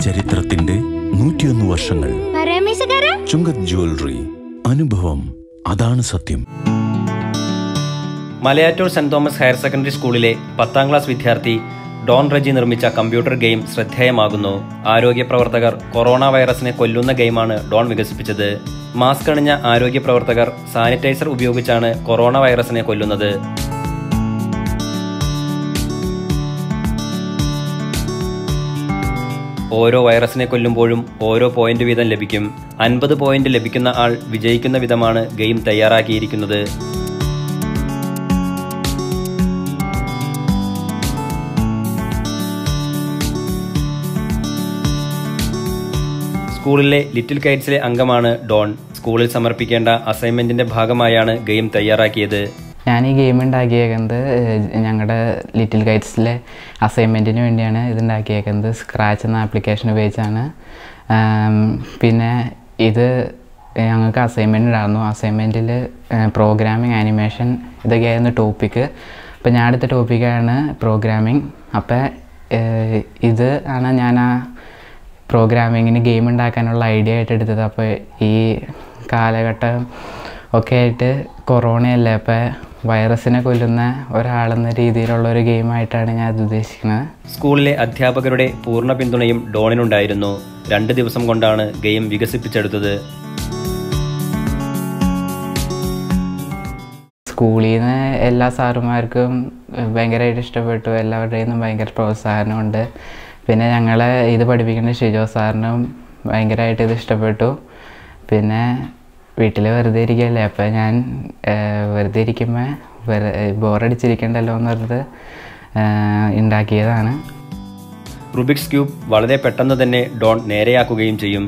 ചരിത്രത്തിന്റെ നൂറ്റിയൊന്ന് വർഷങ്ങൾ പരമേശക്കാരാ ചുങ്കത് ജ്വല്ലറി അനുഭവം അതാണ് സത്യം Malayattoor Saint Thomas higher secondary സ്കൂളിലെ പത്താം ക്ലാസ് വിദ്യാർത്ഥി ഡോൺ റെജി നിർമ്മിച്ച കമ്പ്യൂട്ടർ ഗെയിം ശ്രദ്ധേയമാകുന്നു ആരോഗ്യ പ്രവർത്തകർ കൊറോണ വൈറസിനെ കൊല്ലുന്ന ഗെയിമാണ് ഡോൺ വികസിപ്പിച്ചത് മാസ്ക് അണിഞ്ഞ ആരോഗ്യ പ്രവർത്തകർ സാനിറ്റൈസർ ഉപയോഗിച്ചാണ് കൊറോണ വൈറസിനെ കൊല്ലുന്നത് ഓരോ വൈറസിനെ കൊല്ലുമ്പോഴും ഓരോ പോയിന്റ് വീതം ലഭിക്കും അൻപത് പോയിന്റ് ലഭിക്കുന്ന ആൾ വിജയിക്കുന്ന വിധമാണ് ഗെയിം തയ്യാറാക്കിയിരിക്കുന്നത് സ്കൂളിലെ ലിറ്റിൽ കൈറ്റ്സിലെ അംഗമാണ് ഡോൺ സ്കൂളിൽ സമർപ്പിക്കേണ്ട അസൈൻമെന്റിന്റെ ഭാഗമായാണ് ഗെയിം തയ്യാറാക്കിയത് ഞാൻ ഈ ഗെയിം ഉണ്ടാക്കിയേക്കുന്നത് ഞങ്ങളുടെ ലിറ്റിൽ ഗൈഡ്സിലെ അസൈൻമെൻറ്റിന് വേണ്ടിയാണ് ഇത് ഉണ്ടാക്കിയേക്കുന്നത് സ്ക്രാച്ച് എന്ന ആപ്ലിക്കേഷൻ ഉപയോഗിച്ചാണ് ആം, പിന്നെ ഇത് ഞങ്ങൾക്ക് അസൈൻമെൻറ്റ് ഉണ്ടായിരുന്നു അസൈൻമെൻറ്റിൽ പ്രോഗ്രാമിംഗ് ആനിമേഷൻ ഇതൊക്കെയായിരുന്നു ടോപ്പിക്ക് അപ്പോൾ ഞാൻ എടുത്ത ടോപ്പിക്കാണ് പ്രോഗ്രാമിംഗ് അപ്പോൾ ഇത് ആണ് ഞാൻ ആ പ്രോഗ്രാമിങ്ങിന് ഗെയിം ഉണ്ടാക്കാനുള്ള ഐഡിയ ആയിട്ട് എടുത്തത് അപ്പോൾ ഈ കാലഘട്ടം ഒക്കെ ആയിട്ട് കൊറോണയല്ലേ അപ്പോൾ വൈറസിനെ കൊല്ലുന്ന ഒരാളെന്ന രീതിയിലുള്ള ഒരു ഗെയിമായിട്ടാണ് ഞാൻ ഇത് ഉദ്ദേശിക്കുന്നത് സ്കൂളിലെ അധ്യാപകരുടെ പൂർണ്ണ പിന്തുണയും ഡോണിനുണ്ടായിരുന്നു രണ്ട് ദിവസം കൊണ്ടാണ് ഗെയിം വികസിപ്പിച്ചെടുത്തത് സ്കൂളിൽ നിന്ന് എല്ലാ സാറുമാർക്കും ഭയങ്കരമായിട്ട് ഇഷ്ടപ്പെട്ടു എല്ലാവരുടെയും നിന്നും ഭയങ്കര പ്രോത്സാഹനമുണ്ട് പിന്നെ ഞങ്ങളെ ഇത് പഠിപ്പിക്കുന്ന ഷിജോ സാറിനും ഭയങ്കരമായിട്ട് ഇത് ഇഷ്ടപ്പെട്ടു പിന്നെ വീട്ടിൽ വെറുതെ ഇരിക്കുകയല്ലേ അപ്പോൾ ഞാൻ ഏഹ്, വെറുതെ ഇരിക്കുമ്പോൾ വെറു ബോറടിച്ചിരിക്കണ്ടല്ലോ എന്ന് പറഞ്ഞിട്ട് ഏഹ്, ഉണ്ടാക്കിയതാണ് റുബിക്സ് ക്യൂബ് വളരെ പെട്ടെന്ന് തന്നെ ഡോൺ നേരെയാക്കുകയും ചെയ്യും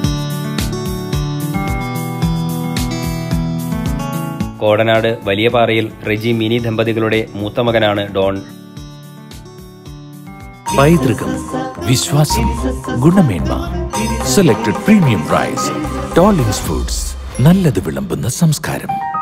കോടനാട് വലിയ പാറയിൽ റെജി മിനി ദമ്പതികളുടെ മൂത്ത മകനാണ് ഡോൺ പൈതൃകം വിശ്വാസം ഗുണമേന്മ സെലക്ടഡ് പ്രീമിയം റൈസ് ടോളിംഗ്സ് ഫുഡ്സ് നല്ലത് വിളമ്പുന്ന സംസ്കാരം